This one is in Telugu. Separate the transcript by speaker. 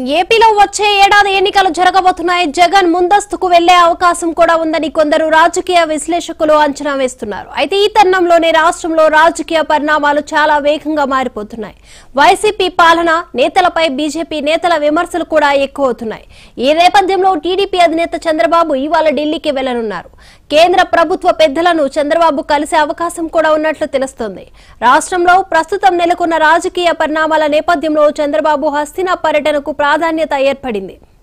Speaker 1: ఏపీలో వచ్చే ఏడాది ఎన్నికలు జరగబోతున్నాయి జగన్ ముందస్తుకు వెళ్లే అవకాశం కూడా ఉందని కొందరు రాజకీయ విశ్లేషకులు అంచనా వేస్తున్నారు అయితే ఈ తరుణంలోనే రాష్ట్రంలో రాజకీయ పరిణామాలు చాలా వేగంగా మారిపోతున్నాయి వైసీపీ పాలన నేతలపై బీజేపీ నేతల విమర్శలు కూడా ఎక్కువ అవుతున్నాయి ఈ నేపథ్యంలో టీడీపీ అధినేత చంద్రబాబు ఇవాళ ఢిల్లీకి వెళ్లనున్నారు కేంద్ర ప్రభుత్వ పెద్దలను చంద్రబాబు కలిసే అవకాశం కూడా ఉన్నట్లు తెలుస్తోంది రాష్ట్రంలో ప్రస్తుతం నెలకొన్న రాజకీయ పరిణామాల నేపథ్యంలో చంద్రబాబు హస్తినా పర్యటనకు ప్రాధాన్యత ఏర్పడింది